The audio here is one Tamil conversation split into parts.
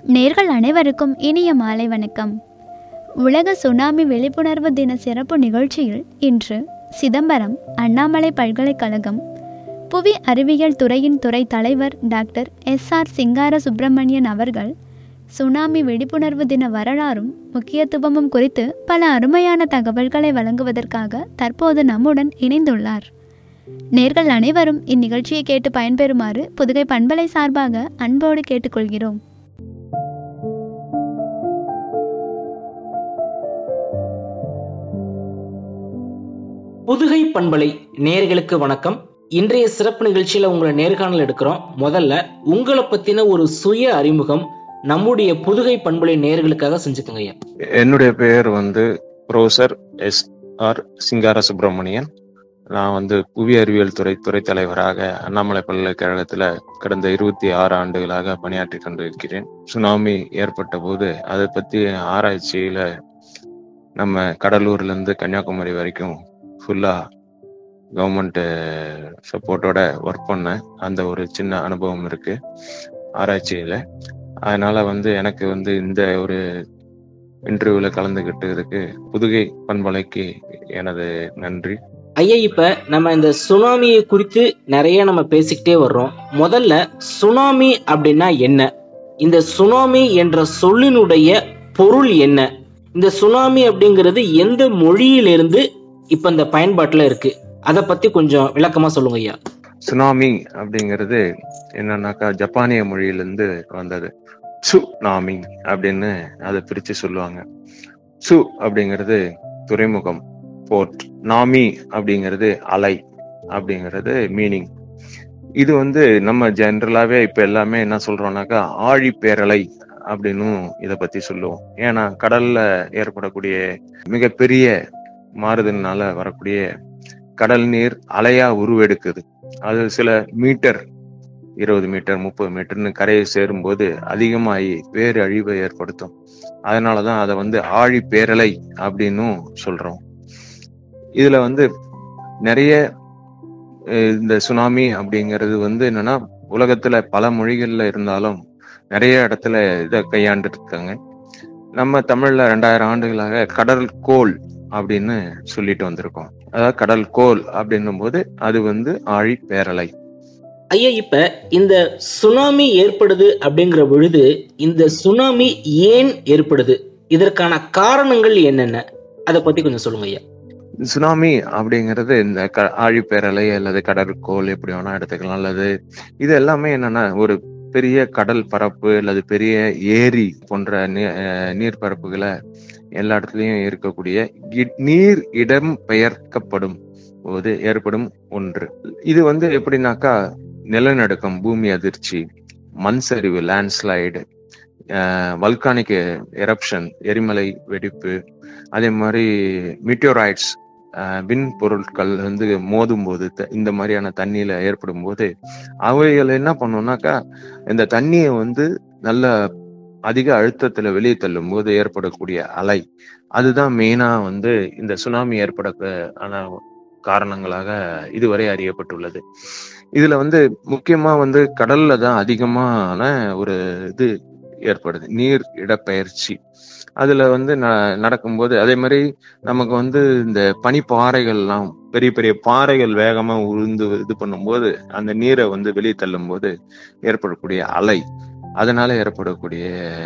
நேர்கள் அனைவருக்கும் இனிய மாலை வணக்கம் உலக சுனாமி விழிப்புணர்வு தின சிறப்பு நிகழ்ச்சியில் இன்று சிதம்பரம் அண்ணாமலை பல்கலைக்கழகம் புவி அறிவியல் துறையின் துறை தலைவர் டாக்டர் எஸ் ஆர் சிங்கார சுப்பிரமணியன் அவர்கள் சுனாமி விழிப்புணர்வு தின வரலாறும் முக்கியத்துவமும் குறித்து பல அருமையான தகவல்களை வழங்குவதற்காக தற்போது நம்முடன் இணைந்துள்ளார் நேர்கள் அனைவரும் இந்நிகழ்ச்சியை கேட்டு பயன்பெறுமாறு புதுகை பண்பலை சார்பாக அன்போடு கேட்டுக்கொள்கிறோம் புதுகை பண்பலை நேர்களுக்கு வணக்கம் இன்றைய சிறப்பு நிகழ்ச்சியில உங்களை நேர்காணல் எடுக்கிறோம் முதல்ல உங்களை பத்தின ஒரு சுய அறிமுகம் நம்முடைய புதுகை பண்பலை நேர்களுக்காக செஞ்சுக்கோங்க ஐயா என்னுடைய பெயர் வந்து ப்ரொஃபசர் எஸ் ஆர் சிங்கார சுப்பிரமணியன் நான் வந்து புவி அறிவியல் துறை துறை தலைவராக அண்ணாமலை பல்கலைக்கழகத்துல கடந்த இருபத்தி ஆறு ஆண்டுகளாக பணியாற்றி கொண்டிருக்கிறேன் சுனாமி ஏற்பட்ட போது அதை பத்தி ஆராய்ச்சியில நம்ம கடலூர்ல இருந்து கன்னியாகுமரி வரைக்கும் ஃபுல்லா கவர்மெண்ட் சப்போர்ட்டோட ஒர்க் பண்ணேன் அந்த ஒரு சின்ன அனுபவம் இருக்கு ஆராய்ச்சியில அதனால வந்து எனக்கு வந்து இந்த ஒரு இன்டர்வியூல கலந்துகிட்டதுக்கு புதுகை பண்பலைக்கு எனது நன்றி ஐயா இப்ப நம்ம இந்த சுனாமியை குறித்து நிறைய நம்ம பேசிக்கிட்டே வர்றோம் முதல்ல சுனாமி அப்படின்னா என்ன இந்த சுனாமி என்ற சொல்லினுடைய பொருள் என்ன இந்த சுனாமி அப்படிங்கிறது எந்த மொழியிலிருந்து இப்ப இந்த பயன்பாட்டுல இருக்கு அதை பத்தி கொஞ்சம் விளக்கமா சொல்லுங்க ஐயா சுனாமி அப்படிங்கிறது என்னன்னாக்கா ஜப்பானிய மொழியிலிருந்து வந்தது சுனாமி அப்படின்னு அதை பிரிச்சு சொல்லுவாங்க சு அப்படிங்கிறது துறைமுகம் போர்ட் நாமி அப்படிங்கிறது அலை அப்படிங்கிறது மீனிங் இது வந்து நம்ம ஜென்ரலாவே இப்ப எல்லாமே என்ன சொல்றோம்னாக்கா ஆழி பேரலை அப்படின்னும் இத பத்தி சொல்லுவோம் ஏன்னா கடல்ல ஏற்படக்கூடிய மிகப்பெரிய மாறுதல்னால வரக்கூடிய கடல் நீர் அலையா உருவெடுக்குது அது சில மீட்டர் இருபது மீட்டர் முப்பது மீட்டர்னு கரையை சேரும்போது அதிகமாகி பேர் அழிவை ஏற்படுத்தும் அதனாலதான் அதை வந்து ஆழி பேரலை அப்படின்னும் சொல்றோம் இதுல வந்து நிறைய அஹ், இந்த சுனாமி அப்படிங்கிறது வந்து என்னன்னா உலகத்துல பல மொழிகள்ல இருந்தாலும் நிறைய இடத்துல இதை கையாண்டு இருக்காங்க நம்ம தமிழ்ல ரெண்டாயிரம் ஆண்டுகளாக கடல் கோல் அப்படின்னு சொல்லிட்டு வந்திருக்கோம் அதாவது கடல் கோல் அப்படின்னும் போது அது வந்து ஆழி பேரலை ஐயா இப்ப இந்த சுனாமி ஏற்படுது அப்படிங்கிற பொழுது இந்த சுனாமி ஏன் ஏற்படுது இதற்கான காரணங்கள் என்னென்ன அதை பத்தி கொஞ்சம் சொல்லுங்க ஐயா சுனாமி அப்படிங்கிறது இந்த க ஆழிப்பேரலை அல்லது கடற்கோள் எப்படி வேணா எடுத்துக்கலாம் அல்லது இது எல்லாமே என்னன்னா ஒரு பெரிய கடல் பரப்பு அல்லது பெரிய ஏரி போன்ற நீ- அஹ் நீர்ப்பரப்புகளை எல்லா இடத்துலயும் இருக்கக்கூடிய இ- நீர் இடம் பெயர்க்கப்படும் போது ஏற்படும் ஒன்று இது வந்து எப்படின்னாக்கா நிலநடுக்கம் பூமி அதிர்ச்சி மண் சரிவு லேண்ட்ஸ்லைடு வல்கானிக் எரப்ஷன் எரிமலை வெடிப்பு அதே மாதிரி மீட்டியோரைட்ஸ் விண் பொருட்கள் வந்து மோதும் போது த- இந்த மாதிரியான தண்ணியில ஏற்படும் போது அவைகள் என்ன பண்ணும்னாக்கா இந்த தண்ணியை வந்து நல்ல அதிக அழுத்தத்துல வெளியே தள்ளும் போது ஏற்படக்கூடிய அலை அதுதான் மெயினா வந்து இந்த சுனாமி ஏற்பட ஆன காரணங்களாக இதுவரை அறியப்பட்டுள்ளது இதுல வந்து முக்கியமா வந்து கடல்ல தான் அதிகமான ஒரு இது ஏற்படுது நீர் இடப்பெயர்ச்சி அதுல வந்து ந- நடக்கும்போது அதே மாதிரி நமக்கு வந்து இந்த பனிப்பாறைகள்லாம் பெரிய பெரிய பாறைகள் வேகமா உருந்து இது பண்ணும்போது அந்த நீரை வந்து வெளியே தள்ளும் போது ஏற்படக்கூடிய அலை அதனால ஏற்படக்கூடிய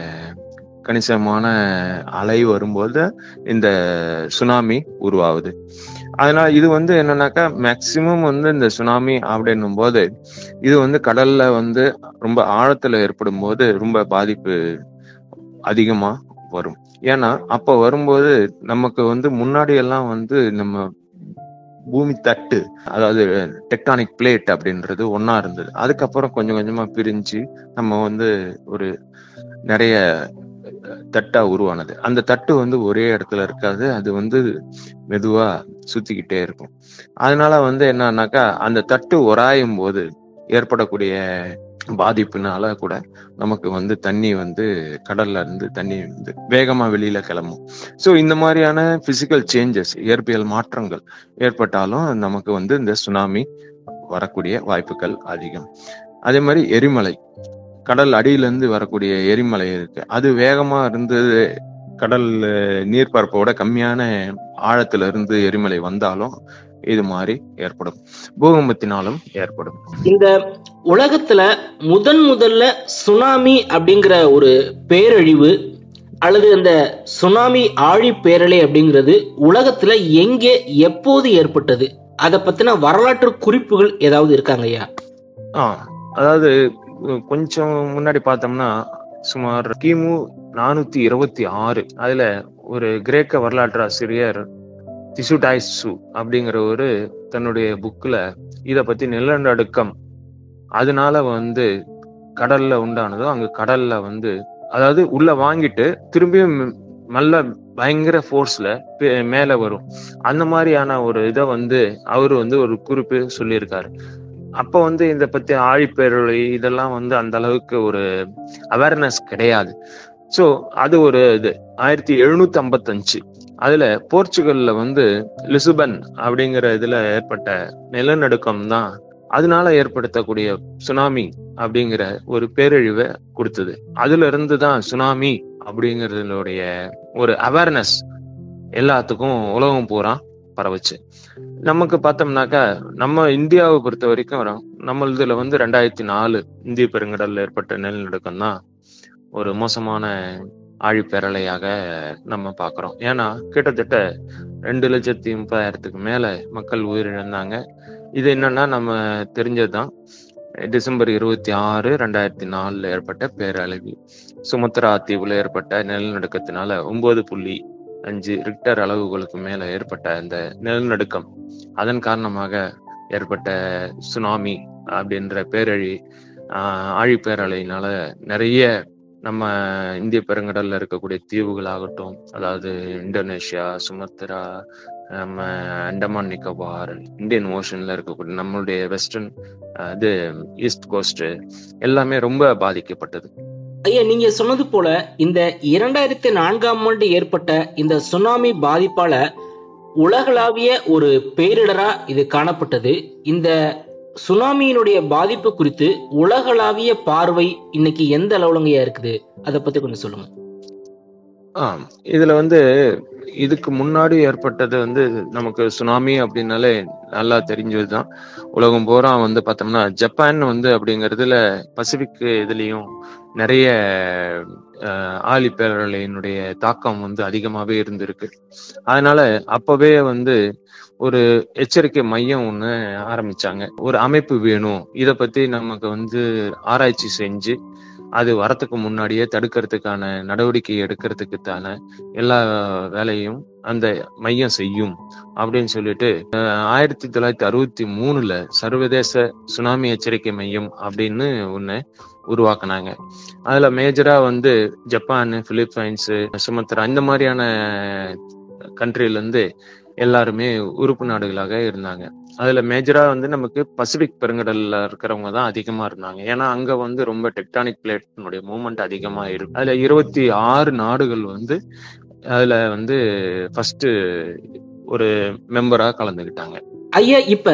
கணிசமான அலை வரும்போது இந்த சுனாமி உருவாகுது அதனால இது வந்து என்னன்னாக்கா மேக்சிமம் வந்து இந்த சுனாமி அப்படின்னும் போது இது வந்து கடல்ல வந்து ரொம்ப ஆழத்துல ஏற்படும் போது ரொம்ப பாதிப்பு அதிகமா வரும் ஏன்னா அப்ப வரும்போது நமக்கு வந்து முன்னாடி எல்லாம் வந்து நம்ம பூமி தட்டு அதாவது டெக்டானிக் பிளேட் அப்படின்றது ஒண்ணா இருந்தது அதுக்கப்புறம் கொஞ்சம் கொஞ்சமா பிரிஞ்சு நம்ம வந்து ஒரு நிறைய தட்டா உருவானது அந்த தட்டு வந்து ஒரே இடத்துல இருக்காது அது வந்து மெதுவா சுத்திக்கிட்டே இருக்கும் அதனால வந்து என்னன்னாக்கா அந்த தட்டு உராயும் போது ஏற்படக்கூடிய பாதிப்புனால கூட நமக்கு வந்து தண்ணி வந்து கடல்ல இருந்து தண்ணி வந்து வேகமா வெளியில கிளம்பும் சோ இந்த மாதிரியான பிசிக்கல் சேஞ்சஸ் இயற்பியல் மாற்றங்கள் ஏற்பட்டாலும் நமக்கு வந்து இந்த சுனாமி வரக்கூடிய வாய்ப்புகள் அதிகம் அதே மாதிரி எரிமலை கடல் அடியிலிருந்து வரக்கூடிய எரிமலை இருக்கு அது வேகமா இருந்து கடல் அஹ், நீர்ப்பரப்போட கம்மியான ஆழத்துல இருந்து எரிமலை வந்தாலும் இது மாதிரி ஏற்படும் பூகம்பத்தினாலும் ஏற்படும் இந்த உலகத்துல முதன் முதல்ல சுனாமி அப்படிங்கிற ஒரு பேரழிவு அல்லது அந்த சுனாமி ஆழி பேரலை அப்படிங்கிறது உலகத்துல எங்கே எப்போது ஏற்பட்டது அதை பத்தின வரலாற்று குறிப்புகள் ஏதாவது இருக்காங்க ஐயா ஆ அதாவது உ- கொஞ்சம் முன்னாடி பார்த்தோம்னா சுமார் கிமு நானூத்தி இருபத்தி ஆறு அதுல ஒரு கிரேக்க வரலாற்று ஆசிரியர் திசுடாய்சு அப்படிங்கிற ஒரு தன்னுடைய புக்ல இத பத்தி நிலநடுக்கம் அதனால வந்து கடல்ல உண்டானதோ அங்க கடல்ல வந்து அதாவது உள்ள வாங்கிட்டு திரும்பியும் நல்ல பயங்கர ஃபோர்ஸ்ல மேல வரும் அந்த மாதிரியான ஒரு இதை வந்து அவரு வந்து ஒரு குறிப்பு சொல்லியிருக்காரு அப்ப வந்து இத பத்தி ஆழிப்பேரொழி இதெல்லாம் வந்து அந்த அளவுக்கு ஒரு அவேர்னஸ் கிடையாது சோ அது ஒரு இது ஆயிரத்தி எழுநூத்தி ஐம்பத்தஞ்சு அதுல போர்ச்சுகல்ல வந்து லிசுபன் அப்படிங்கிற இதுல ஏற்பட்ட நிலநடுக்கம் தான் அதனால ஏற்படுத்தக்கூடிய சுனாமி அப்படிங்கிற ஒரு பேரழிவை கொடுத்தது அதுல இருந்து தான் சுனாமி அப்படிங்கறதுடைய ஒரு அவேர்னஸ் எல்லாத்துக்கும் உலகம் பூரா பரவுச்சு நமக்கு பார்த்தோம்னாக்கா நம்ம இந்தியாவை பொறுத்த வரைக்கும் வரும் நம்ம இதுல வந்து ரெண்டாயிரத்தி நாலு இந்திய பெருங்கடல்ல ஏற்பட்ட நிலநடுக்கம் தான் ஒரு மோசமான ஆழிப்பேரலையாக நம்ம பார்க்கிறோம் ஏன்னா கிட்டத்தட்ட ரெண்டு லட்சத்தி முப்பதாயிரத்துக்கு மேல மக்கள் உயிரிழந்தாங்க இது என்னன்னா நம்ம தெரிஞ்சதுதான் டிசம்பர் இருபத்தி ஆறு ரெண்டாயிரத்தி நாலுல ஏற்பட்ட பேரழிவு சுமத்ரா தீவுல ஏற்பட்ட நிலநடுக்கத்தினால ஒன்பது புள்ளி அஞ்சு ரிக்டர் அளவுகளுக்கு மேல ஏற்பட்ட அந்த நிலநடுக்கம் அதன் காரணமாக ஏற்பட்ட சுனாமி அப்படின்ற பேரழி ஆஹ் ஆழிப்பேரலையினால நிறைய நம்ம இந்திய பெருங்கடல்ல இருக்கக்கூடிய தீவுகளாகட்டும் அதாவது இந்தோனேஷியா சுமத்ரா நம்ம அண்டமான் நிக்கோபார் இந்தியன் ஓஷன்ல இருக்கக்கூடிய நம்மளுடைய வெஸ்டர்ன் இது ஈஸ்ட் கோஸ்ட் எல்லாமே ரொம்ப பாதிக்கப்பட்டது ஐயா நீங்க சொன்னது போல இந்த இரண்டாயிரத்தி நான்காம் ஆண்டு ஏற்பட்ட இந்த சுனாமி பாதிப்பால உலகளாவிய ஒரு பேரிடரா இது காணப்பட்டது இந்த சுனாமியினுடைய பாதிப்பு குறித்து உலகளாவிய பார்வை இன்னைக்கு எந்த அளவுலங்கயா இருக்குது அதை பத்தி கொஞ்சம் சொல்லுங்க ஆஹ் இதுல வந்து இதுக்கு முன்னாடி ஏற்பட்டது வந்து நமக்கு சுனாமி அப்படின்னாலே நல்லா தெரிஞ்சதுதான் உலகம் பூரா வந்து பார்த்தோம்னா ஜப்பான் வந்து அப்படிங்கறதுல பசிபிக் இதுலயும் நிறைய ஆஹ் ஆழி பேரலையினுடைய தாக்கம் வந்து அதிகமாவே இருந்திருக்கு அதனால அப்பவே வந்து ஒரு எச்சரிக்கை மையம் ஒண்ணு ஆரம்பிச்சாங்க ஒரு அமைப்பு வேணும் இத பத்தி நமக்கு வந்து ஆராய்ச்சி செஞ்சு அது வரத்துக்கு முன்னாடியே தடுக்கிறதுக்கான நடவடிக்கை எடுக்கிறதுக்குத்தான எல்லா வேலையும் அந்த மையம் செய்யும் அப்படின்னு சொல்லிட்டு அஹ், ஆயிரத்தி தொள்ளாயிரத்தி அறுபத்தி மூணுல சர்வதேச சுனாமி எச்சரிக்கை மையம் அப்படின்னு ஒண்ணு உருவாக்குனாங்க அதுல மேஜரா வந்து ஜப்பான் பிலிப்பைன்ஸ் சுமத்ரா இந்த மாதிரியான கண்ட்ரில இருந்து எல்லாருமே உறுப்பு நாடுகளாக இருந்தாங்க அதுல மேஜரா வந்து நமக்கு பசிபிக் பெருங்கடல்ல இருக்கிறவங்க தான் அதிகமா இருந்தாங்க ஏன்னா அங்க வந்து ரொம்ப டெக்டானிக் பிளேட்னுடைய மூவ்மெண்ட் அதிகமா இருக்கு அதுல இருபத்தி ஆறு நாடுகள் வந்து அதுல வந்து ஃபர்ஸ்ட் ஒரு மெம்பரா கலந்துக்கிட்டாங்க ஐயா இப்ப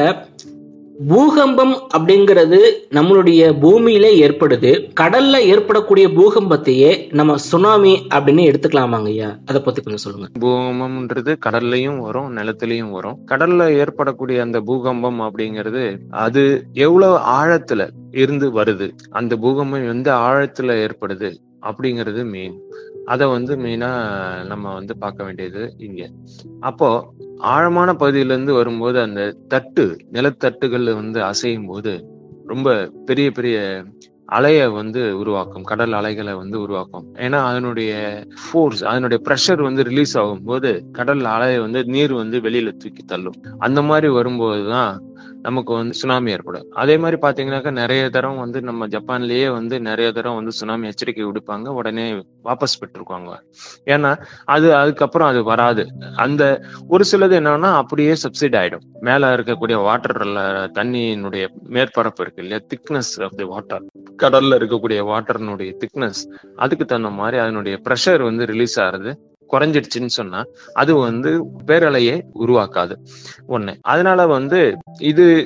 பூகம்பம் அப்படிங்கிறது நம்மளுடைய பூமியில ஏற்படுது கடல்ல ஏற்படக்கூடிய பூகம்பத்தையே நம்ம சுனாமி அப்படின்னு எடுத்துக்கலாமாங்க ஐயா அதை பத்தி கொஞ்சம் சொல்லுங்க பூகம்பம்ன்றது கடல்லையும் வரும் நிலத்திலையும் வரும் கடல்ல ஏற்படக்கூடிய அந்த பூகம்பம் அப்படிங்கிறது அது எவ்வளவு ஆழத்துல இருந்து வருது அந்த பூகம்பம் எந்த ஆழத்துல ஏற்படுது அப்படிங்கிறது மெயின் அதை வந்து மெயினா நம்ம வந்து பார்க்க வேண்டியது இங்க அப்போ ஆழமான பகுதியில இருந்து வரும்போது அந்த தட்டு நிலத்தட்டுகள் வந்து அசையும் போது ரொம்ப பெரிய பெரிய அலைய வந்து உருவாக்கும் கடல் அலைகளை வந்து உருவாக்கும் ஏன்னா அதனுடைய ஃபோர்ஸ் அதனுடைய ப்ரெஷர் வந்து ரிலீஸ் ஆகும்போது கடல் அலையை வந்து நீர் வந்து வெளியில தூக்கி தள்ளும் அந்த மாதிரி வரும்போதுதான் நமக்கு வந்து சுனாமி ஏற்படும் அதே மாதிரி பாத்தீங்கன்னாக்கா நிறைய தரம் வந்து நம்ம ஜப்பான்லயே வந்து நிறைய தரம் வந்து சுனாமி எச்சரிக்கை விடுப்பாங்க உடனே வாபஸ் பெற்றிருக்காங்க ஏன்னா அது அதுக்கப்புறம் அது வராது அந்த ஒரு சிலது என்னன்னா அப்படியே சப்சிட் ஆயிடும் மேல இருக்கக்கூடிய வாட்டர்ல தண்ணியினுடைய மேற்பரப்பு இருக்கு இல்லையா திக்னஸ் ஆஃப் தி வாட்டர் கடல்ல இருக்கக்கூடிய வாட்டர்னுடைய திக்னஸ் அதுக்கு தகுந்த மாதிரி அதனுடைய ப்ரெஷர் வந்து ரிலீஸ் ஆகுறது குறைஞ்சிடுச்சுன்னு சொன்னா அது வந்து பேரலையை உருவாக்காது ஒண்ணு அதனால வந்து இது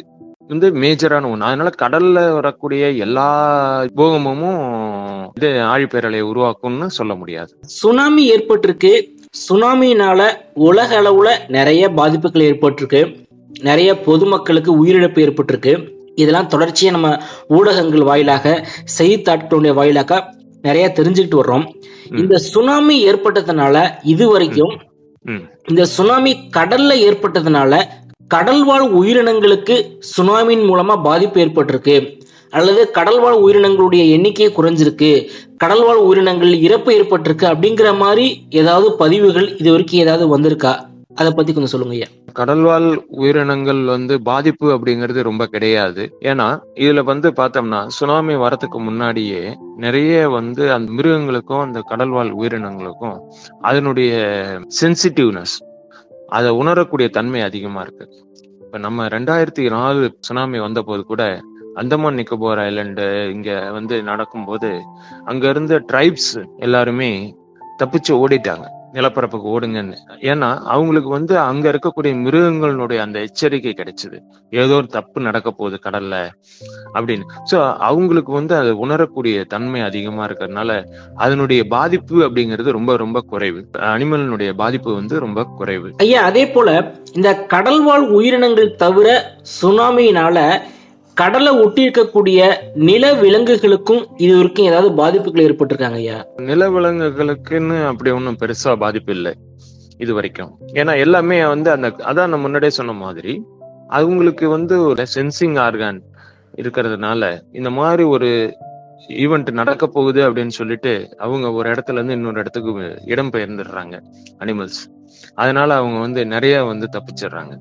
வந்து மேஜரான ஒண்ணு அதனால கடல்ல வரக்கூடிய எல்லா பூகம்பமும் இது ஆழிப்பேரலையை உருவாக்கும்னு சொல்ல முடியாது சுனாமி ஏற்பட்டிருக்கு சுனாமினால உலக அளவுல நிறைய பாதிப்புகள் ஏற்பட்டிருக்கு நிறைய பொதுமக்களுக்கு உயிரிழப்பு ஏற்பட்டிருக்கு இதெல்லாம் தொடர்ச்சியா நம்ம ஊடகங்கள் வாயிலாக செய்தித்தாட்களுடைய வாயிலாக நிறைய தெரிஞ்சுக்கிட்டு வர்றோம் ம். இந்த சுனாமி ஏற்பட்டதுனால இது வரைக்கும் ம். இந்த சுனாமி கடல்ல ஏற்பட்டதுனால கடல்வாழ் உயிரினங்களுக்கு சுனாமியின் மூலமா பாதிப்பு ஏற்பட்டிருக்கு அல்லது கடல்வாழ் உயிரினங்களுடைய எண்ணிக்கை குறைஞ்சிருக்கு கடல்வாழ் உயிரினங்கள் இறப்பு ஏற்பட்டிருக்கு அப்படிங்கிற மாதிரி ஏதாவது பதிவுகள் இது வரைக்கும் ஏதாவது வந்திருக்கா அதை பத்தி கொஞ்சம் சொல்லுங்க ஐயா கடல்வாழ் உயிரினங்கள் வந்து பாதிப்பு அப்படிங்கிறது ரொம்ப கிடையாது ஏன்னா இதுல வந்து பார்த்தோம்னா சுனாமி வரதுக்கு முன்னாடியே நிறைய வந்து அந்த மிருகங்களுக்கும் அந்த கடல்வாழ் உயிரினங்களுக்கும் அதனுடைய சென்சிட்டிவ்னஸ் அதை உணரக்கூடிய தன்மை அதிகமா இருக்கு இப்ப நம்ம ரெண்டாயிரத்தி நாலு சுனாமி வந்த போது கூட அந்தமான் நிக்கோபார் ஐலண்டு இங்க வந்து நடக்கும்போது அங்க இருந்த ட்ரைப்ஸ் எல்லாருமே தப்பிச்சு ஓடிட்டாங்க நிலப்பரப்புக்கு ஓடுங்கன்னு ஏன்னா அவங்களுக்கு வந்து அங்க இருக்கக்கூடிய மிருகங்களுடைய அந்த எச்சரிக்கை கிடைச்சது ஏதோ ஒரு தப்பு நடக்க போகுது கடல்ல அப்படின்னு சோ அவங்களுக்கு வந்து அதை உணரக்கூடிய தன்மை அதிகமா இருக்கிறதுனால அதனுடைய பாதிப்பு அப்படிங்கிறது ரொம்ப ரொம்ப குறைவு அனிமலினுடைய பாதிப்பு வந்து ரொம்ப குறைவு ஐயா அதே போல இந்த கடல்வாழ் உயிரினங்கள் தவிர சுனாமியினால கடலை ஒட்டி இருக்கக்கூடிய நில விலங்குகளுக்கும் இது வரைக்கும் ஏதாவது பாதிப்புகள் ஏற்பட்டிருக்காங்க ஐயா நிலவிலங்குகளுக்குன்னு அப்படி ஒன்றும் பெருசா பாதிப்பு இல்லை இது வரைக்கும் ஏன்னா எல்லாமே வந்து அந்த அதான் நான் முன்னாடியே சொன்ன மாதிரி அவங்களுக்கு வந்து ஒரு சென்சிங் ஆர்கான் இருக்கிறதுனால இந்த மாதிரி ஒரு ஈவெண்ட் நடக்க போகுது அப்படின்னு சொல்லிட்டு அவங்க ஒரு இடத்துல இருந்து இன்னொரு இடத்துக்கு இடம் பெயர்ந்துடுறாங்க அனிமல்ஸ் அதனால அவங்க வந்து நிறைய வந்து தப்பிச்சிடுறாங்க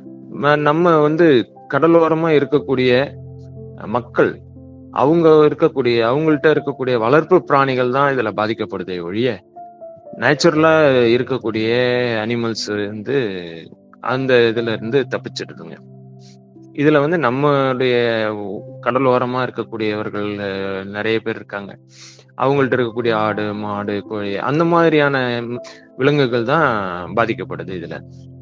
ம- நம்ம வந்து கடலோரமா இருக்கக்கூடிய மக்கள் அவங்க இருக்கக்கூடிய அவங்கள்ட்ட இருக்கக்கூடிய வளர்ப்பு பிராணிகள் தான் இதுல பாதிக்கப்படுதே ஒழிய நேச்சுரலா இருக்கக்கூடிய அனிமல்ஸ் வந்து அந்த இதுல இருந்து தப்பிச்சிடுதுங்க இதுல வந்து நம்மளுடைய கடலோரமா இருக்கக்கூடியவர்கள் அஹ், நிறைய பேர் இருக்காங்க அவங்கள்ட்ட இருக்கக்கூடிய ஆடு மாடு கோழி அந்த மாதிரியான விலங்குகள் தான் பாதிக்கப்படுது இதுல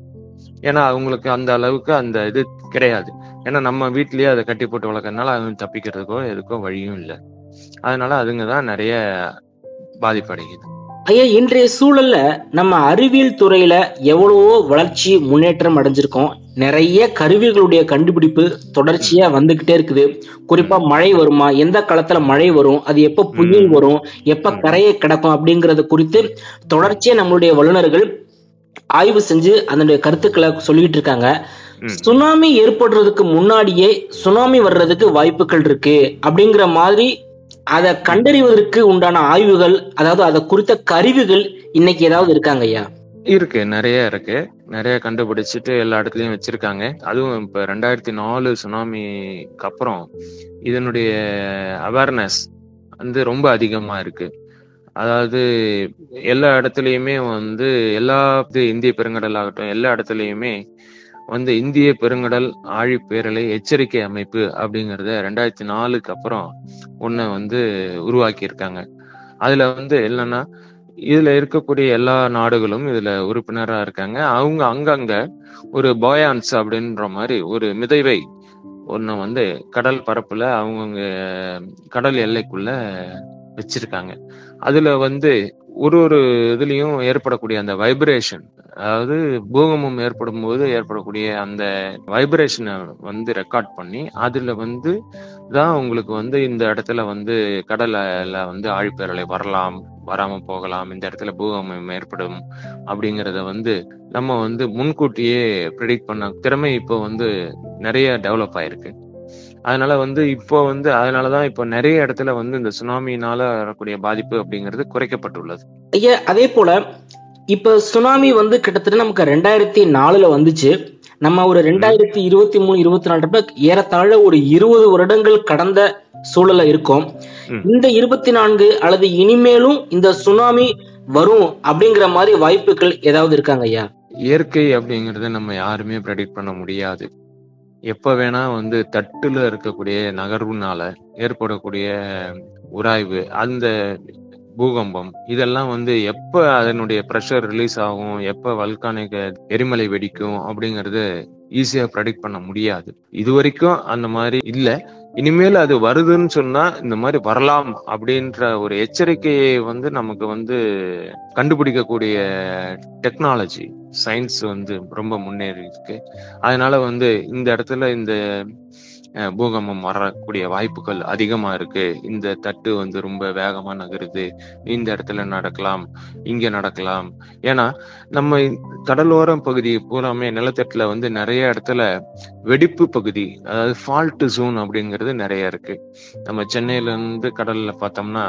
ஏன்னா அவங்களுக்கு அந்த அளவுக்கு அந்த இது கிடையாது ஏன்னா நம்ம வீட்லயே அதை கட்டி போட்டு வளர்க்கறதுனால அவங்க தப்பிக்கிறதுக்கோ எதுக்கோ வழியும் இல்லை அதனால அதுங்க தான் நிறைய பாதிப்படையுது ஐயா இன்றைய சூழல்ல நம்ம அறிவியல் துறையில எவ்வளவோ வளர்ச்சி முன்னேற்றம் அடைஞ்சிருக்கோம் நிறைய கருவிகளுடைய கண்டுபிடிப்பு தொடர்ச்சியா வந்துகிட்டே இருக்குது குறிப்பா மழை வருமா எந்த காலத்துல மழை வரும் அது எப்ப புயல் வரும் எப்ப கரையை கிடக்கும் அப்படிங்கறது குறித்து தொடர்ச்சியா நம்மளுடைய வல்லுநர்கள் ஆய்வு செஞ்சு அதனுடைய கருத்துக்களை சொல்லிட்டு இருக்காங்க ம். சுனாமி ஏற்படுறதுக்கு முன்னாடியே சுனாமி வர்றதுக்கு வாய்ப்புகள் இருக்கு அப்படிங்கிற மாதிரி அதை கண்டறிவதற்கு உண்டான ஆய்வுகள் அதாவது அதை குறித்த கருவிகள் இன்னைக்கு ஏதாவது இருக்காங்க ஐயா இருக்கு நிறைய இருக்கு நிறைய கண்டுபிடிச்சிட்டு எல்லா இடத்துலயும் வச்சிருக்காங்க அதுவும் இப்ப ரெண்டாயிரத்தி நாலு சுனாமிக்கு அப்புறம் இதனுடைய அவேர்னஸ் வந்து ரொம்ப அதிகமா இருக்கு அதாவது எல்லா இடத்துலயுமே வந்து எல்லா இது இந்திய பெருங்கடல் ஆகட்டும் எல்லா இடத்துலயுமே வந்து இந்திய பெருங்கடல் ஆழிப்பேரலை எச்சரிக்கை அமைப்பு அப்படிங்கறத ரெண்டாயிரத்தி நாலுக்கு அப்புறம் ஒன்ன வந்து உருவாக்கி இருக்காங்க அதுல வந்து என்னன்னா இதுல இருக்கக்கூடிய எல்லா நாடுகளும் இதுல உறுப்பினரா இருக்காங்க அவங்க அங்கங்க ஒரு பாயான்ஸ் அப்படின்ற மாதிரி ஒரு மிதைவை ஒண்ணு வந்து கடல் பரப்புல அவங்கவுங்க கடல் எல்லைக்குள்ள வச்சிருக்காங்க அதுல வந்து ஒரு ஒரு இதுலயும் ஏற்படக்கூடிய அந்த வைப்ரேஷன் அதாவது பூகம்பம் ஏற்படும் போது ஏற்படக்கூடிய அந்த வைப்ரேஷனை வந்து ரெக்கார்ட் பண்ணி அதுல வந்து தான் உங்களுக்கு வந்து இந்த இடத்துல வந்து கடல்ல வந்து ஆழிப்பேரலை வரலாம் வராம போகலாம் இந்த இடத்துல பூகம்பம் ஏற்படும் அப்படிங்கறத வந்து நம்ம வந்து முன்கூட்டியே ப்ரிடிக்ட் பண்ண திறமை இப்போ வந்து நிறைய டெவலப் ஆயிருக்கு அதனால வந்து இப்போ வந்து அதனாலதான் இப்போ நிறைய இடத்துல வந்து இந்த சுனாமினால வரக்கூடிய பாதிப்பு அப்படிங்கிறது குறைக்கப்பட்டுள்ளது ஐயா அதே போல இப்ப சுனாமி வந்து கிட்டத்தட்ட நமக்கு ரெண்டாயிரத்தி நாலுல வந்துச்சு நம்ம ஒரு ரெண்டாயிரத்தி இருபத்தி மூணு இருபத்தி நாலு ஏறத்தாழ ஒரு இருபது வருடங்கள் கடந்த சூழல்ல இருக்கோம் ம். இந்த இருபத்தி நான்கு அல்லது இனிமேலும் இந்த சுனாமி வரும் அப்படிங்கிற மாதிரி வாய்ப்புகள் ஏதாவது இருக்காங்க ஐயா இயற்கை அப்படிங்கறத நம்ம யாருமே ப்ரெடிக்ட் பண்ண முடியாது எப்ப வேணா வந்து தட்டுல இருக்கக்கூடிய நகர்வுனால ஏற்படக்கூடிய உராய்வு அந்த பூகம்பம் இதெல்லாம் வந்து எப்ப அதனுடைய ப்ரெஷர் ரிலீஸ் ஆகும் எப்ப வல்கானிக் எரிமலை வெடிக்கும் அப்படிங்கறது ஈஸியா ப்ரெடிக்ட் பண்ண முடியாது இது வரைக்கும் அந்த மாதிரி இல்ல இனிமேல் அது வருதுன்னு சொன்னா இந்த மாதிரி வரலாம் அப்படின்ற ஒரு எச்சரிக்கையை வந்து நமக்கு வந்து கண்டுபிடிக்கக்கூடிய டெக்னாலஜி சயின்ஸ் வந்து ரொம்ப முன்னேறி இருக்கு அதனால வந்து இந்த இடத்துல இந்த அஹ், பூகம்பம் வரக்கூடிய வாய்ப்புகள் அதிகமா இருக்கு இந்த தட்டு வந்து ரொம்ப வேகமா நகருது இந்த இடத்துல நடக்கலாம் இங்க நடக்கலாம் ஏன்னா நம்ம கடலோரம் பகுதி பூராமே நிலத்தட்டுல வந்து நிறைய இடத்துல வெடிப்பு பகுதி அதாவது ஃபால்ட் ஜோன் அப்படிங்கிறது நிறைய இருக்கு நம்ம சென்னையில இருந்து கடல்ல பார்த்தோம்னா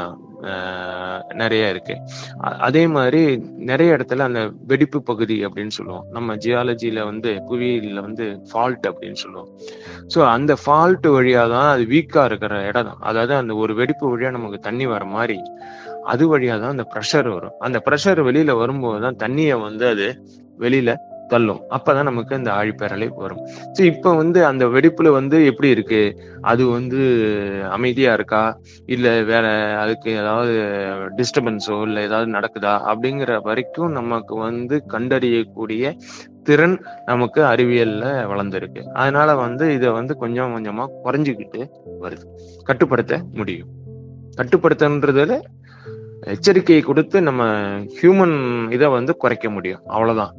ஆஹ், நிறைய இருக்கு அ- அதே மாதிரி நிறைய இடத்துல அந்த வெடிப்பு பகுதி அப்படின்னு சொல்லுவோம் நம்ம ஜியாலஜில வந்து புவியியல்ல வந்து ஃபால்ட் அப்படின்னு சொல்லுவோம் ஸோ அந்த ஃபால்ட் வழியா தான் அது வீக்கா இருக்கிற இடம் தான். அதாவது அந்த ஒரு வெடிப்பு வழியா நமக்கு தண்ணி வர மாதிரி அது வழியா தான் அந்த ப்ரெஷர் வரும் அந்த ப்ரெஷர் வெளியில வரும்போது தான் தண்ணியை வந்து அது வெளியில தள்ளும் அப்பதான் நமக்கு அந்த ஆழிப்பேரலை வரும் ஸோ இப்போ வந்து அந்த வெடிப்புல வந்து எப்படி இருக்கு அது வந்து அமைதியா இருக்கா இல்ல வேற அதுக்கு ஏதாவது டிஸ்டர்பன்ஸோ இல்ல ஏதாவது நடக்குதா அப்படிங்கிற வரைக்கும் நமக்கு வந்து கண்டறியக்கூடிய திறன் நமக்கு அறிவியல்ல வளர்ந்துருக்கு அதனால வந்து இதை வந்து கொஞ்சம் கொஞ்சமா குறைஞ்சுக்கிட்டு வருது கட்டுப்படுத்த முடியும் கட்டுப்படுத்தன்றதுல எச்சரிக்கையை கொடுத்து நம்ம ஹியூமன் இதை வந்து குறைக்க முடியும் அவ்வளவுதான்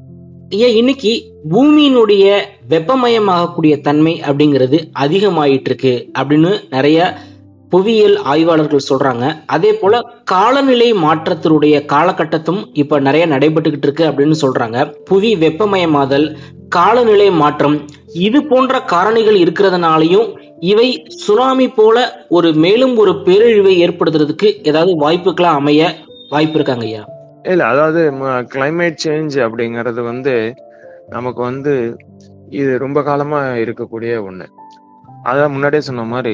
ஏன் இன்னைக்கு பூமியினுடைய வெப்பமயமாகக்கூடிய தன்மை அப்படிங்கிறது அதிகமாயிட்டு இருக்கு அப்படின்னு நிறைய புவியியல் ஆய்வாளர்கள் சொல்றாங்க அதே போல காலநிலை மாற்றத்தினுடைய காலகட்டத்தும் இப்ப நிறைய நடைபெற்றுக்கிட்டு இருக்கு அப்படின்னு சொல்றாங்க புவி வெப்பமயமாதல் காலநிலை மாற்றம் இது போன்ற காரணிகள் இருக்கிறதுனாலையும் இவை சுனாமி போல ஒரு மேலும் ஒரு பேரழிவை ஏற்படுத்துறதுக்கு ஏதாவது வாய்ப்புகளா அமைய வாய்ப்பு இருக்காங்க ஐயா இல்ல அதாவது கிளைமேட் சேஞ்ச் அப்படிங்கிறது வந்து நமக்கு வந்து இது ரொம்ப காலமா இருக்கக்கூடிய ஒண்ணு அதான் முன்னாடியே சொன்ன மாதிரி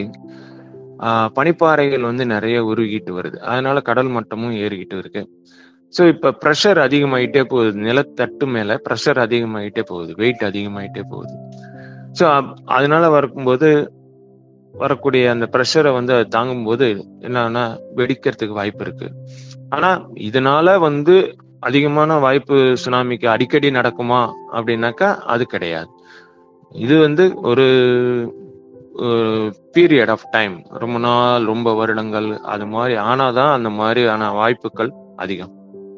ஆஹ் பனிப்பாறைகள் வந்து நிறைய உருகிட்டு வருது அதனால கடல் மட்டமும் ஏறிக்கிட்டு இருக்கு ஸோ இப்ப ப்ரெஷர் அதிகமாயிட்டே போகுது நிலத்தட்டு மேல ப்ரெஷர் அதிகமாயிட்டே போகுது வெயிட் அதிகமாயிட்டே போகுது ஸோ அதனால வரும்போது வரக்கூடிய அந்த ப்ரெஷரை வந்து அது தாங்கும்போது என்னன்னா வெடிக்கிறதுக்கு வாய்ப்பு இருக்கு ஆனா இதனால வந்து அதிகமான வாய்ப்பு சுனாமிக்கு அடிக்கடி நடக்குமா அப்படின்னாக்கா அது கிடையாது இது வந்து ஒரு பீரியட் ஆஃப் டைம் ரொம்ப நாள் ரொம்ப வருடங்கள் அது மாதிரி ஆனாதான் அந்த மாதிரியான வாய்ப்புகள் அதிகம்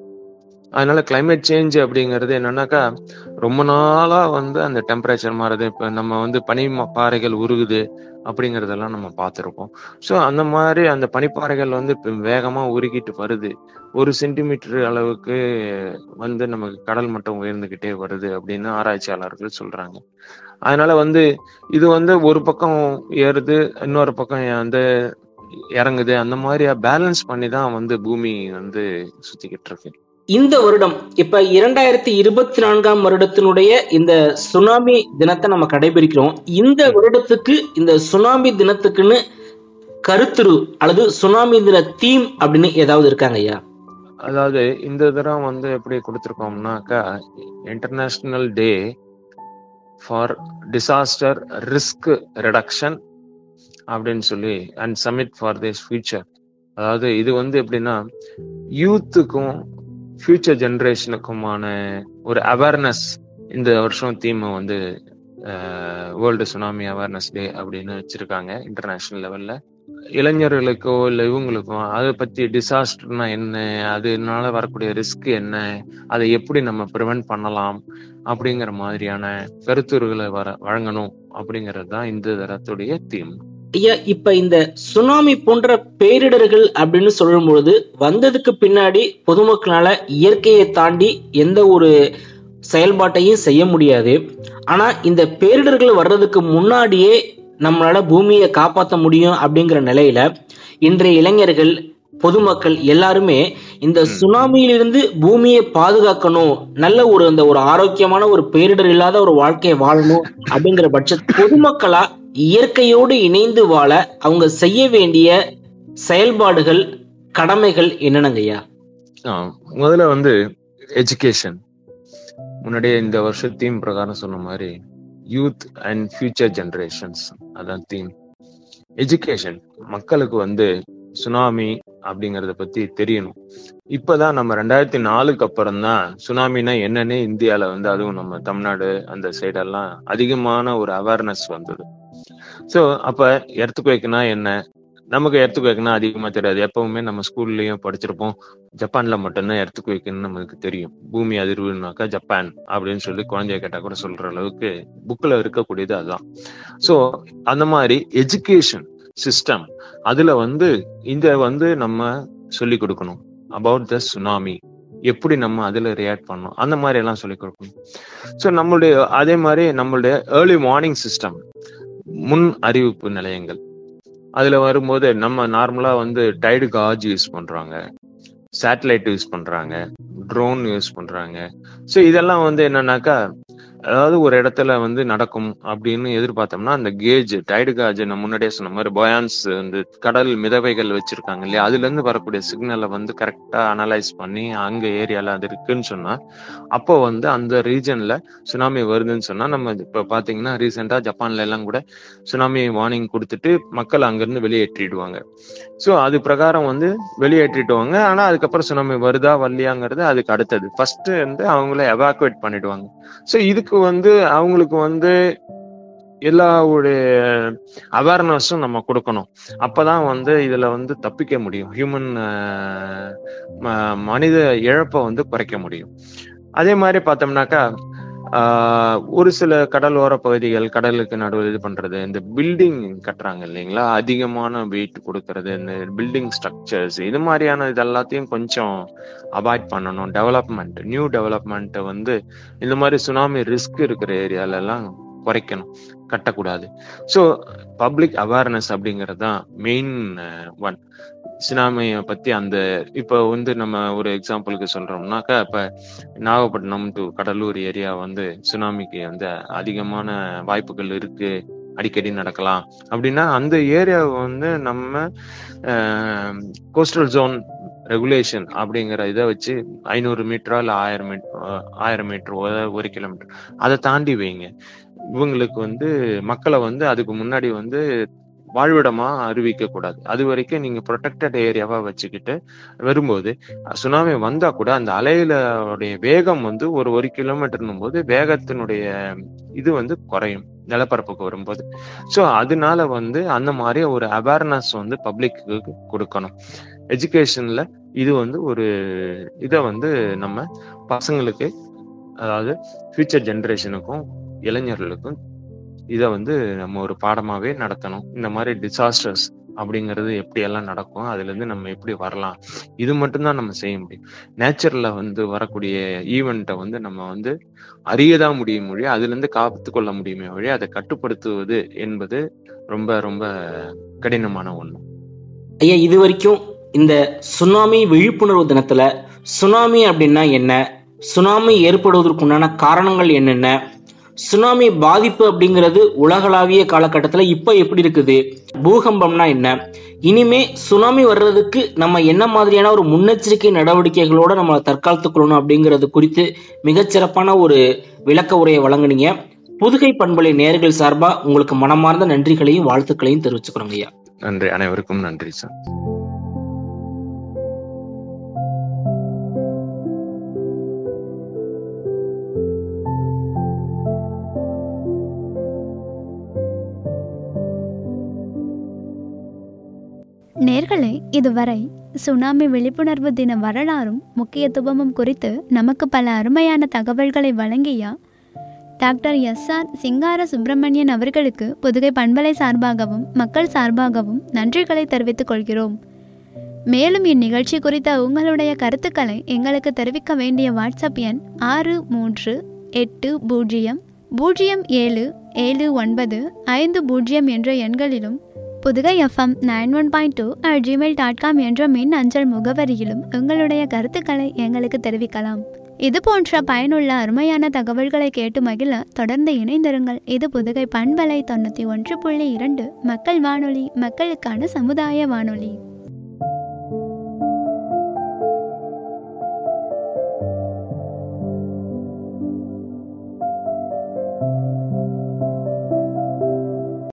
அதனால கிளைமேட் சேஞ்ச் அப்படிங்கிறது என்னன்னாக்கா ரொம்ப நாளா வந்து அந்த டெம்பரேச்சர் மாறுது இப்ப நம்ம வந்து பனி ம- பாறைகள் உருகுது அப்படிங்கறதெல்லாம் நம்ம பார்த்திருப்போம் ஸோ அந்த மாதிரி அந்த பனிப்பாறைகள் வந்து இப்ப வேகமா உருகிட்டு வருது ஒரு சென்டிமீட்டர் அளவுக்கு வந்து நமக்கு கடல் மட்டம் உயர்ந்துகிட்டே வருது அப்படின்னு ஆராய்ச்சியாளர்கள் சொல்றாங்க அதனால வந்து இது வந்து ஒரு பக்கம் ஏறுது இன்னொரு பக்கம் வந்து இறங்குது அந்த மாதிரி பேலன்ஸ் பண்ணி தான் வந்து பூமி வந்து சுத்திக்கிட்டு இருக்கு இந்த வருடம் இப்ப இரண்டாயிரத்தி இருபத்தி நான்காம் வருடத்தினுடைய இந்த சுனாமி தினத்தை நம்ம கடைபிடிக்கிறோம் இந்த வருடத்துக்கு இந்த சுனாமி தினத்துக்குன்னு கருத்துரு அல்லது சுனாமி தின தீம் அப்படின்னு ஏதாவது இருக்காங்க ஐயா அதாவது இந்த தரம் வந்து எப்படி கொடுத்துருக்கோம்னாக்கா international day for disaster risk reduction அப்படின்னு சொல்லி and summit for this future அதாவது இது வந்து எப்படின்னா யூத்துக்கும் ஃபியூச்சர் ஜெனரேஷனுக்குமான ஒரு அவேர்னஸ் இந்த வருஷம் தீம் வந்து வேர்ல்டு சுனாமி அவேர்னஸ் டே அப்படின்னு வச்சிருக்காங்க இன்டர்நேஷனல் லெவல்ல இளைஞர்களுக்கோ இல்லை இவங்களுக்கோ அதை பத்தி டிசாஸ்டர்னா என்ன அதனால வரக்கூடிய ரிஸ்க் என்ன அதை எப்படி நம்ம ப்ரிவென்ட் பண்ணலாம் அப்படிங்கிற மாதிரியான கருத்துருகளை வர வழங்கணும் அப்படிங்கிறது தான் இந்த தரத்துடைய தீம் ஐயா இப்ப இந்த சுனாமி போன்ற பேரிடர்கள் அப்படின்னு சொல்லும் பொழுது வந்ததுக்கு பின்னாடி பொதுமக்களால இயற்கையை தாண்டி எந்த ஒரு செயல்பாட்டையும் செய்ய முடியாது ஆனா இந்த பேரிடர்கள் வர்றதுக்கு முன்னாடியே நம்மளால பூமியை காப்பாற்ற முடியும் அப்படிங்கிற நிலையில இன்றைய இளைஞர்கள் பொதுமக்கள் எல்லாருமே இந்த சுனாமியிலிருந்து பூமியை பாதுகாக்கணும் நல்ல ஒரு அந்த ஒரு ஆரோக்கியமான ஒரு பேரிடர் இல்லாத ஒரு வாழ்க்கையை வாழணும் அப்படிங்கிற பட்ச பொதுமக்களா இயற்கையோடு இணைந்து வாழ அவங்க செய்ய வேண்டிய செயல்பாடுகள் கடமைகள் என்னென்னங்க ஐயா ஆஹ் முதல்ல வந்து எஜுகேஷன் முன்னாடியே இந்த வருஷம் தீம் பிரகாரம் சொன்ன மாதிரி யூத் அண்ட் ஃபியூச்சர் ஜெனரேஷன்ஸ் அதான் தீம் எஜுகேஷன் மக்களுக்கு வந்து சுனாமி அப்படிங்கறத பத்தி தெரியணும் இப்பதான் நம்ம ரெண்டாயிரத்தி நாலுக்கு அப்புறம் தான் சுனாமினா என்னன்னு இந்தியால வந்து அதுவும் நம்ம தமிழ்நாடு அந்த சைடெல்லாம் அதிகமான ஒரு அவேர்னஸ் வந்தது சோ அப்ப எர்த்துக்குவேக்குனா என்ன நமக்கு எர்த்துக்குவேக்குனா அதிகமா தெரியாது எப்பவுமே நம்ம ஸ்கூல்லயும் படிச்சிருப்போம் ஜப்பான்ல மட்டும்தான் எர்த்துக்குவேக்குன்னு நமக்கு தெரியும் பூமி அதிர்வுனாக்கா ஜப்பான் அப்படின்னு சொல்லி குழந்தைய கேட்டா கூட சொல்ற அளவுக்கு புக்ல இருக்கக்கூடியது அதுதான் சோ அந்த மாதிரி எஜுகேஷன் சிஸ்டம் அதுல வந்து இந்த வந்து நம்ம சொல்லி கொடுக்கணும் அபவுட் த சுனாமி எப்படி நம்ம அதுல ரியாக்ட் பண்ணணும் அந்த மாதிரி எல்லாம் சொல்லி கொடுக்கணும் ஸோ நம்மளுடைய அதே மாதிரி நம்மளுடைய ஏர்லி மார்னிங் சிஸ்டம் முன் அறிவிப்பு நிலையங்கள் அதுல வரும்போது நம்ம நார்மலா வந்து டைடு காஜ் யூஸ் பண்றாங்க சேட்டலைட் யூஸ் பண்றாங்க ட்ரோன் யூஸ் பண்றாங்க ஸோ இதெல்லாம் வந்து என்னன்னாக்கா அதாவது ஒரு இடத்துல வந்து நடக்கும் அப்படின்னு எதிர்பார்த்தோம்னா அந்த கேஜ் டைடு காஜ் நான் முன்னாடியே சொன்ன மாதிரி பயான்ஸ் வந்து கடல் மிதவைகள் வச்சிருக்காங்க இல்லையா அதுல இருந்து வரக்கூடிய சிக்னலை வந்து கரெக்டா அனலைஸ் பண்ணி அங்க ஏரியால அது இருக்குன்னு சொன்னா அப்போ வந்து அந்த ரீஜன்ல சுனாமி வருதுன்னு சொன்னா நம்ம இப்ப பாத்தீங்கன்னா ரீசெண்டா ஜப்பான்ல எல்லாம் கூட சுனாமி வார்னிங் கொடுத்துட்டு மக்கள் அங்கிருந்து வெளியேற்றிடுவாங்க ஸோ அது பிரகாரம் வந்து வெளியேற்றிடுவாங்க ஆனா அதுக்கப்புறம் சுனாமி வருதா வரலையாங்கிறது அதுக்கு அடுத்தது ஃபர்ஸ்ட் வந்து அவங்கள எவாக்குவேட் பண்ணிடுவாங்க ஸோ இதுக்கு வந்து அவங்களுக்கு வந்து எல்லாவுடைய அவேர்னஸும் நம்ம கொடுக்கணும் அப்பதான் வந்து இதுல வந்து தப்பிக்க முடியும் ஹியூமன் மனித இழப்பை வந்து குறைக்க முடியும் அதே மாதிரி பார்த்தோம்னாக்கா ஆஹ் ஒரு சில கடலோர பகுதிகள் கடலுக்கு நடுவில் இது பண்றது இந்த பில்டிங் கட்டுறாங்க இல்லைங்களா அதிகமான வெயிட் கொடுக்கறது இந்த பில்டிங் ஸ்ட்ரக்சர்ஸ் இது மாதிரியான இது எல்லாத்தையும் கொஞ்சம் அவாய்ட் பண்ணணும் டெவலப்மெண்ட் நியூ டெவலப்மெண்ட் வந்து இந்த மாதிரி சுனாமி ரிஸ்க் இருக்கிற ஏரியால எல்லாம் குறைக்கணும் கட்டக்கூடாது ஸோ பப்ளிக் அவேர்னஸ் அப்படிங்கிறது தான் மெயின் ஒன் சுனாமியை பத்தி அந்த இப்போ வந்து நம்ம ஒரு எக்ஸாம்பிளுக்கு சொல்றோம்னாக்கா இப்ப நாகப்பட்டினம் டு கடலூர் ஏரியா வந்து சுனாமிக்கு வந்து அதிகமான வாய்ப்புகள் இருக்கு அடிக்கடி நடக்கலாம் அப்படின்னா அந்த ஏரியாவை வந்து நம்ம கோஸ்டல் ஜோன் ரெகுலேஷன் அப்படிங்கிற இதை வச்சு ஐநூறு மீட்டரா இல்ல ஆயிரம் மீட்டர் ஆயிரம் மீட்டர் ஒரு கிலோமீட்டர் அதை தாண்டி வைங்க இவங்களுக்கு வந்து மக்களை வந்து அதுக்கு முன்னாடி வந்து வாழ்விடமா அறிவிக்க கூடாது அது வரைக்கும் நீங்க ப்ரொடெக்டட் ஏரியாவா வச்சுக்கிட்டு வரும்போது சுனாமி வந்தா கூட அந்த அலையிலுடைய வேகம் வந்து ஒரு ஒரு கிலோமீட்டர்னும் போது வேகத்தினுடைய இது வந்து குறையும் நிலப்பரப்புக்கு வரும்போது ஸோ அதனால வந்து அந்த மாதிரி ஒரு அவேர்னஸ் வந்து பப்ளிக்கு கொடுக்கணும் எஜுகேஷன்ல இது வந்து ஒரு இதை வந்து நம்ம பசங்களுக்கு அதாவது ஃபியூச்சர் ஜென்ரேஷனுக்கும் இளைஞர்களுக்கும் இதை வந்து நம்ம ஒரு பாடமாவே நடத்தணும் இந்த மாதிரி டிசாஸ்டர்ஸ் அப்படிங்கிறது எப்படி எல்லாம் நடக்கும் அதுல இருந்து நம்ம எப்படி வரலாம் இது மட்டும்தான் நம்ம செய்ய முடியும் நேச்சர்ல வந்து வரக்கூடிய ஈவெண்ட்டை வந்து நம்ம வந்து அறியதான் முடியும் மொழி அதுல இருந்து காத்து கொள்ள முடியுமே வழி அதை கட்டுப்படுத்துவது என்பது ரொம்ப ரொம்ப கடினமான ஒண்ணு ஐயா இது வரைக்கும் இந்த சுனாமி விழிப்புணர்வு தினத்துல சுனாமி அப்படின்னா என்ன சுனாமி ஏற்படுவதற்குண்டான காரணங்கள் என்னென்ன சுனாமி பாதிப்பு அப்படிங்கிறது உலகளாவிய காலகட்டத்துல இப்ப எப்படி இருக்குது பூகம்பம்னா என்ன இனிமே சுனாமி வர்றதுக்கு நம்ம என்ன மாதிரியான ஒரு முன்னெச்சரிக்கை நடவடிக்கைகளோட நம்ம தற்காலத்துக்கொள்ளணும் அப்படிங்கிறது குறித்து மிகச்சிறப்பான ஒரு விளக்க உரையை வழங்குனீங்க புதுகை பண்பலை நேர்கள் சார்பா உங்களுக்கு மனமார்ந்த நன்றிகளையும் வாழ்த்துக்களையும் தெரிவிச்சுக்கிறோங்க ஐயா நன்றி அனைவருக்கும் நன்றி சார் நேர்களே இதுவரை சுனாமி விழிப்புணர்வு தின வரலாறும் முக்கியத்துவமும் குறித்து நமக்கு பல அருமையான தகவல்களை வழங்கிய டாக்டர் எஸ் ஆர் சிங்கார சுப்பிரமணியன் அவர்களுக்கு புதுகை பண்பலை சார்பாகவும் மக்கள் சார்பாகவும் நன்றிகளை தெரிவித்துக் கொள்கிறோம் மேலும் இந்நிகழ்ச்சி குறித்த உங்களுடைய கருத்துக்களை எங்களுக்கு தெரிவிக்க வேண்டிய வாட்ஸ்அப் எண் ஆறு மூன்று எட்டு பூஜ்ஜியம் பூஜ்ஜியம் ஏழு ஏழு ஒன்பது ஐந்து பூஜ்ஜியம் என்ற எண்களிலும் Pudugai FM nine one point two at Gmail dot com என்ற மின் அஞ்சல் முகவரியிலும் உங்களுடைய கருத்துக்களை எங்களுக்கு தெரிவிக்கலாம் இது போன்ற பயனுள்ள அருமையான தகவல்களை கேட்டு மகிழ தொடர்ந்து இணைந்திருங்கள் இது புதுகை பண்பலை தொண்ணூற்றி ஒன்று புள்ளி இரண்டு மக்கள் வானொலி மக்களுக்கான சமுதாய வானொலி